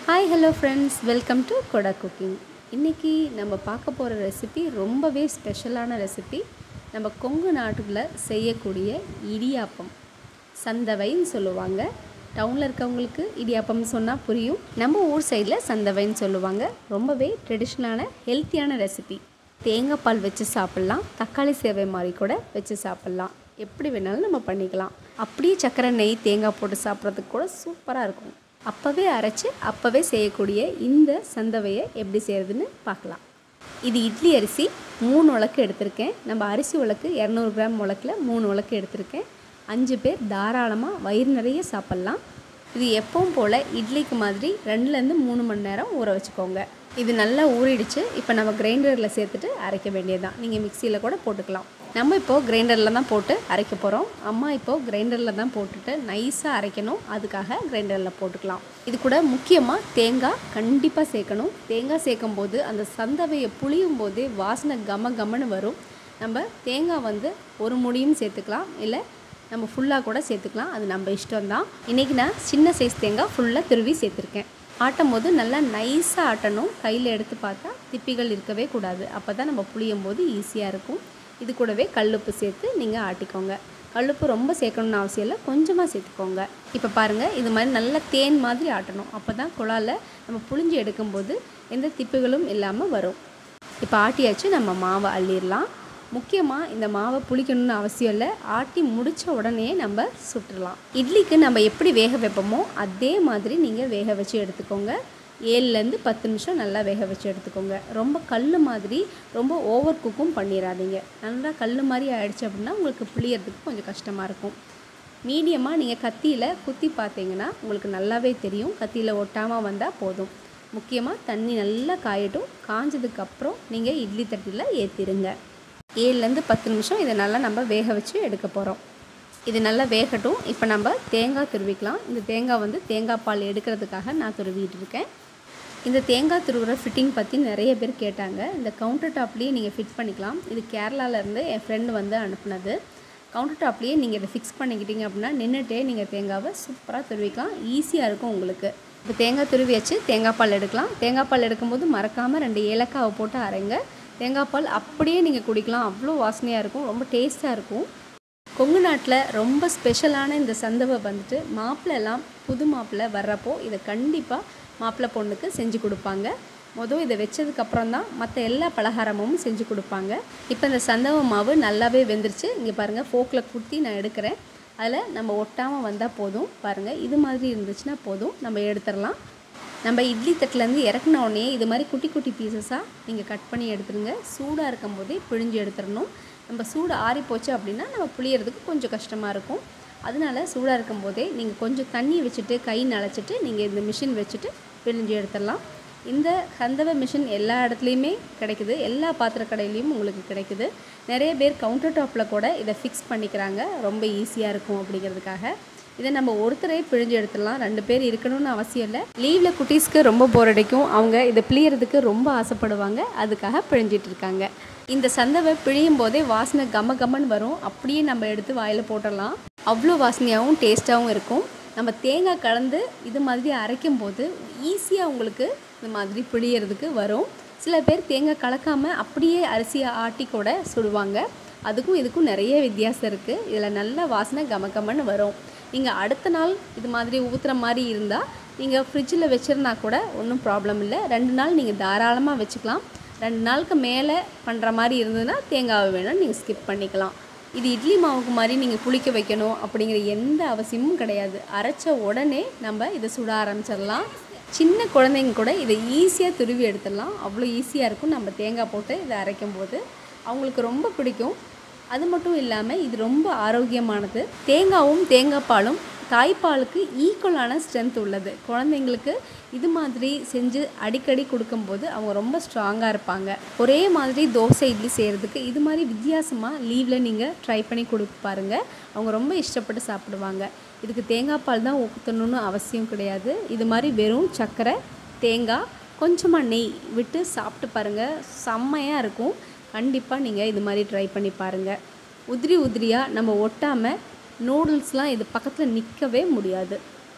hi hello friends welcome to கொடா cooking இன்றைக்கி நம்ம பார்க்க போகிற ரெசிபி ரொம்பவே ஸ்பெஷலான ரெசிபி நம்ம கொங்கு நாட்டுக்குள்ள செய்யக்கூடிய இடியாப்பம் சந்தவைன்னு சொல்லுவாங்க டவுனில் இருக்கவங்களுக்கு இடியாப்பம்னு சொன்னால் புரியும் நம்ம ஊர் சைடில் சந்தவைன்னு சொல்லுவாங்க ரொம்பவே ட்ரெடிஷ்னலான ஹெல்த்தியான ரெசிபி தேங்காய் பால் வச்சு சாப்பிட்லாம் தக்காளி சேவை மாதிரி கூட வச்சு சாப்பிட்லாம் எப்படி வேணாலும் நம்ம பண்ணிக்கலாம் அப்படியே சக்கரை நெய் தேங்காய் போட்டு சாப்பிட்றதுக்கு கூட சூப்பராக இருக்கும் அப்போவே அரைச்சி அப்போவே செய்யக்கூடிய இந்த சந்தவையை எப்படி செய்கிறதுன்னு பார்க்கலாம் இது இட்லி அரிசி மூணு உலக்கு எடுத்திருக்கேன் நம்ம அரிசி உலக்கு இரநூறு கிராம் உலக்கில் மூணு உலக்கு எடுத்திருக்கேன் அஞ்சு பேர் தாராளமாக வயிறு நிறைய சாப்பிட்லாம் இது எப்பவும் போல் இட்லிக்கு மாதிரி ரெண்டுலேருந்து மூணு மணி நேரம் ஊற வச்சுக்கோங்க இது நல்லா ஊறிடுச்சு இப்போ நம்ம கிரைண்டரில் சேர்த்துட்டு அரைக்க வேண்டியதுதான் நீங்கள் மிக்சியில் கூட போட்டுக்கலாம் நம்ம இப்போது கிரைண்டரில் தான் போட்டு அரைக்க போகிறோம் அம்மா இப்போது கிரைண்டரில் தான் போட்டுட்டு நைஸாக அரைக்கணும் அதுக்காக கிரைண்டரில் போட்டுக்கலாம் இது கூட முக்கியமாக தேங்காய் கண்டிப்பாக சேர்க்கணும் தேங்காய் சேர்க்கும் போது அந்த சந்தவையை புளியும் போதே வாசனை கம கமன்னு வரும் நம்ம தேங்காய் வந்து ஒரு முடியும் சேர்த்துக்கலாம் இல்லை நம்ம ஃபுல்லாக கூட சேர்த்துக்கலாம் அது நம்ம இஷ்டம் தான் இன்றைக்கி நான் சின்ன சைஸ் தேங்காய் ஃபுல்லாக துருவி சேர்த்துருக்கேன் ஆட்டும் போது நல்லா நைஸாக ஆட்டணும் கையில் எடுத்து பார்த்தா திப்பிகள் இருக்கவே கூடாது அப்போ தான் நம்ம புளியும் போது ஈஸியாக இருக்கும் இது கூடவே கல்லுப்பு சேர்த்து நீங்கள் ஆட்டிக்கோங்க கல்லுப்பு ரொம்ப சேர்க்கணும்னு அவசியம் இல்லை கொஞ்சமாக சேர்த்துக்கோங்க இப்போ பாருங்கள் இது மாதிரி நல்லா தேன் மாதிரி ஆட்டணும் அப்போ தான் குழாயில் நம்ம புளிஞ்சு எடுக்கும்போது எந்த திப்புகளும் இல்லாமல் வரும் இப்போ ஆட்டியாச்சு நம்ம மாவை அள்ளிடலாம் முக்கியமாக இந்த மாவை புளிக்கணும்னு அவசியம் இல்லை ஆட்டி முடித்த உடனே நம்ம சுட்டுடலாம் இட்லிக்கு நம்ம எப்படி வேக வைப்போமோ அதே மாதிரி நீங்கள் வேக வச்சு எடுத்துக்கோங்க ஏழுலேருந்து பத்து நிமிஷம் நல்லா வேக வச்சு எடுத்துக்கோங்க ரொம்ப கல் மாதிரி ரொம்ப ஓவர் குக்கும் பண்ணிடாதீங்க நல்லா கல் மாதிரி ஆயிடுச்சு அப்படின்னா உங்களுக்கு புளியறதுக்கு கொஞ்சம் கஷ்டமாக இருக்கும் மீடியமாக நீங்கள் கத்தியில் குத்தி பார்த்தீங்கன்னா உங்களுக்கு நல்லாவே தெரியும் கத்தியில் ஒட்டாமல் வந்தால் போதும் முக்கியமாக தண்ணி நல்லா காயட்டும் காஞ்சதுக்கப்புறம் நீங்கள் இட்லி தட்டில் ஏற்றிடுங்க ஏழுலேருந்து பத்து நிமிஷம் இதை நல்லா நம்ம வேக வச்சு எடுக்க போகிறோம் இது நல்லா வேகட்டும் இப்போ நம்ம தேங்காய் துருவிக்கலாம் இந்த தேங்காய் வந்து தேங்காய் பால் எடுக்கிறதுக்காக நான் துருவிட்டு இருக்கேன் இந்த தேங்காய் துருவுற ஃபிட்டிங் பற்றி நிறைய பேர் கேட்டாங்க இந்த கவுண்டர் டாப்லேயே நீங்கள் ஃபிட் பண்ணிக்கலாம் இது கேரளாவிலேருந்து என் ஃப்ரெண்டு வந்து அனுப்புனது கவுண்டர் டாப்லேயே நீங்கள் இதை ஃபிக்ஸ் பண்ணிக்கிட்டீங்க அப்படின்னா நின்றுட்டே நீங்கள் தேங்காவை சூப்பராக துருவிக்கலாம் ஈஸியாக இருக்கும் உங்களுக்கு இப்போ தேங்காய் துருவி வச்சு தேங்காய் பால் எடுக்கலாம் தேங்காய் பால் எடுக்கும்போது மறக்காமல் ரெண்டு ஏலக்காவை போட்டு அரைங்க தேங்காய் பால் அப்படியே நீங்கள் குடிக்கலாம் அவ்வளோ வாசனையாக இருக்கும் ரொம்ப டேஸ்ட்டாக இருக்கும் கொங்கு நாட்டில் ரொம்ப ஸ்பெஷலான இந்த சந்தவை வந்துட்டு மாப்பிள்ளெல்லாம் புது மாப்பிள்ளை வர்றப்போ இதை கண்டிப்பாக மாப்பிள்ளை பொண்ணுக்கு செஞ்சு கொடுப்பாங்க மொதல் இதை வச்சதுக்கப்புறம் தான் மற்ற எல்லா பலகாரமும் செஞ்சு கொடுப்பாங்க இப்போ இந்த சந்தவ மாவு நல்லாவே வெந்துருச்சு இங்கே பாருங்கள் ஃபோக்கில் குத்தி நான் எடுக்கிறேன் அதில் நம்ம ஒட்டாமல் வந்தால் போதும் பாருங்கள் இது மாதிரி இருந்துச்சுன்னா போதும் நம்ம எடுத்துடலாம் நம்ம இட்லி தட்டிலேருந்து இறக்குன உடனே இது மாதிரி குட்டி குட்டி பீசஸாக நீங்கள் கட் பண்ணி எடுத்துருங்க சூடாக இருக்கும் போதே பிழிஞ்சு எடுத்துடணும் நம்ம சூடு ஆறி போச்சு அப்படின்னா நம்ம புளியறதுக்கு கொஞ்சம் கஷ்டமாக இருக்கும் அதனால சூடாக இருக்கும் போதே நீங்கள் கொஞ்சம் தண்ணி வச்சுட்டு கை நனைச்சிட்டு நீங்கள் இந்த மிஷின் வச்சுட்டு பிழிஞ்சு எடுத்துடலாம் இந்த கந்தவ மிஷின் எல்லா இடத்துலையுமே கிடைக்குது எல்லா பாத்திர கடையிலையும் உங்களுக்கு கிடைக்குது நிறைய பேர் கவுண்டர் டாப்பில் கூட இதை ஃபிக்ஸ் பண்ணிக்கிறாங்க ரொம்ப ஈஸியாக இருக்கும் அப்படிங்கிறதுக்காக இதை நம்ம ஒருத்தரே பிழிஞ்சு எடுத்துடலாம் ரெண்டு பேர் இருக்கணும்னு அவசியம் இல்லை லீவில் குட்டீஸ்க்கு ரொம்ப போர் அடிக்கும் அவங்க இதை பிழியறதுக்கு ரொம்ப ஆசைப்படுவாங்க அதுக்காக பிழிஞ்சிட்டு இருக்காங்க இந்த சந்தவை பிழியும் போதே வாசனை கம கமன்னு வரும் அப்படியே நம்ம எடுத்து வாயில் போட்டுடலாம் அவ்வளோ வாசனையாகவும் டேஸ்ட்டாகவும் இருக்கும் நம்ம தேங்காய் கலந்து இது மாதிரி அரைக்கும் போது ஈஸியாக உங்களுக்கு இந்த மாதிரி பிழியறதுக்கு வரும் சில பேர் தேங்காய் கலக்காமல் அப்படியே அரிசியை ஆட்டி கூட சுடுவாங்க அதுக்கும் இதுக்கும் நிறைய வித்தியாசம் இருக்குது இதில் நல்ல வாசனை கம கமன்னு வரும் நீங்கள் அடுத்த நாள் இது மாதிரி ஊற்றுற மாதிரி இருந்தால் நீங்கள் ஃப்ரிட்ஜில் வச்சுருந்தா கூட ஒன்றும் ப்ராப்ளம் இல்லை ரெண்டு நாள் நீங்கள் தாராளமாக வச்சுக்கலாம் ரெண்டு நாளுக்கு மேலே பண்ணுற மாதிரி இருந்ததுன்னா தேங்காவை வேணால் நீங்கள் ஸ்கிப் பண்ணிக்கலாம் இது இட்லி மாவுக்கு மாதிரி நீங்கள் புளிக்க வைக்கணும் அப்படிங்கிற எந்த அவசியமும் கிடையாது அரைச்ச உடனே நம்ம இதை சுட ஆரம்பிச்சிடலாம் சின்ன குழந்தைங்க கூட இதை ஈஸியாக துருவி எடுத்துடலாம் அவ்வளோ ஈஸியாக இருக்கும் நம்ம தேங்காய் போட்டு இதை அரைக்கும் போது அவங்களுக்கு ரொம்ப பிடிக்கும் அது மட்டும் இல்லாமல் இது ரொம்ப ஆரோக்கியமானது தேங்காவும் தேங்காய் பாலும் தாய்ப்பாலுக்கு ஈக்குவலான ஸ்ட்ரென்த் உள்ளது குழந்தைங்களுக்கு இது மாதிரி செஞ்சு அடிக்கடி கொடுக்கும்போது அவங்க ரொம்ப ஸ்ட்ராங்காக இருப்பாங்க ஒரே மாதிரி தோசை இட்லி செய்கிறதுக்கு இது மாதிரி வித்தியாசமாக லீவில் நீங்கள் ட்ரை பண்ணி கொடுத்து பாருங்கள் அவங்க ரொம்ப இஷ்டப்பட்டு சாப்பிடுவாங்க இதுக்கு தேங்காய் பால் தான் ஊற்றணும்னு அவசியம் கிடையாது இது மாதிரி வெறும் சர்க்கரை தேங்காய் கொஞ்சமாக நெய் விட்டு சாப்பிட்டு பாருங்கள் செம்மையாக இருக்கும் கண்டிப்பாக நீங்கள் இது மாதிரி ட்ரை பண்ணி பாருங்கள் உதிரி உதிரியாக நம்ம ஒட்டாமல் நூடுல்ஸ்லாம் இது பக்கத்தில் நிற்கவே முடியாது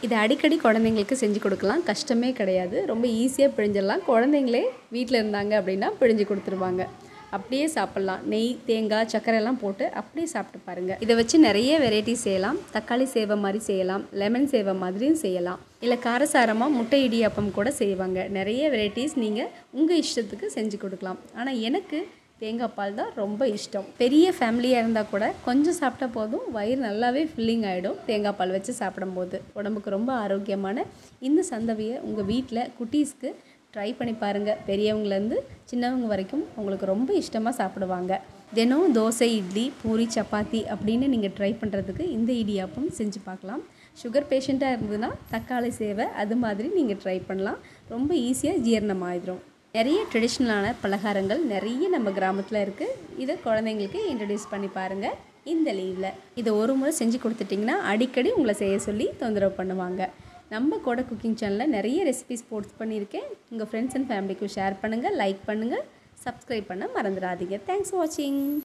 இதை அடிக்கடி குழந்தைங்களுக்கு செஞ்சு கொடுக்கலாம் கஷ்டமே கிடையாது ரொம்ப ஈஸியாக பிழிஞ்சிடலாம் குழந்தைங்களே வீட்டில் இருந்தாங்க அப்படின்னா பிழிஞ்சு கொடுத்துருவாங்க அப்படியே சாப்பிட்லாம் நெய் தேங்காய் சர்க்கரை எல்லாம் போட்டு அப்படியே சாப்பிட்டு பாருங்கள் இதை வச்சு நிறைய வெரைட்டி செய்யலாம் தக்காளி சேவை மாதிரி செய்யலாம் லெமன் சேவை மாதிரியும் செய்யலாம் இல்லை காரசாரமாக முட்டை இடியாப்பம் கூட செய்வாங்க நிறைய வெரைட்டிஸ் நீங்கள் உங்கள் இஷ்டத்துக்கு செஞ்சு கொடுக்கலாம் ஆனால் எனக்கு தேங்காய் பால் தான் ரொம்ப இஷ்டம் பெரிய ஃபேமிலியாக இருந்தால் கூட கொஞ்சம் சாப்பிட்டா போதும் வயிறு நல்லாவே ஃபில்லிங் ஆகிடும் தேங்காய் பால் வச்சு சாப்பிடும்போது உடம்புக்கு ரொம்ப ஆரோக்கியமான இந்த சந்தவியை உங்கள் வீட்டில் குட்டீஸ்க்கு ட்ரை பண்ணி பாருங்கள் பெரியவங்கலேருந்து சின்னவங்க வரைக்கும் உங்களுக்கு ரொம்ப இஷ்டமாக சாப்பிடுவாங்க தினம் தோசை இட்லி பூரி சப்பாத்தி அப்படின்னு நீங்கள் ட்ரை பண்ணுறதுக்கு இந்த இடியாப்பம் செஞ்சு பார்க்கலாம் சுகர் பேஷண்ட்டாக இருந்ததுன்னா தக்காளி சேவை அது மாதிரி நீங்கள் ட்ரை பண்ணலாம் ரொம்ப ஈஸியாக ஜீரணம் ஆயிடும் நிறைய ட்ரெடிஷ்னலான பலகாரங்கள் நிறைய நம்ம கிராமத்தில் இருக்குது இதை குழந்தைங்களுக்கு இன்ட்ரடியூஸ் பண்ணி பாருங்கள் இந்த லீவில் இதை ஒரு முறை செஞ்சு கொடுத்துட்டிங்கன்னா அடிக்கடி உங்களை செய்ய சொல்லி தொந்தரவு பண்ணுவாங்க நம்ம கூட குக்கிங் சேனலில் நிறைய ரெசிபிஸ் போஸ்ட் பண்ணியிருக்கேன் உங்கள் ஃப்ரெண்ட்ஸ் அண்ட் ஃபேமிலிக்கும் ஷேர் பண்ணுங்கள் லைக் பண்ணுங்கள் சப்ஸ்கிரைப் பண்ண மறந்துடாதீங்க தேங்க்ஸ் ஃபார் வாட்சிங்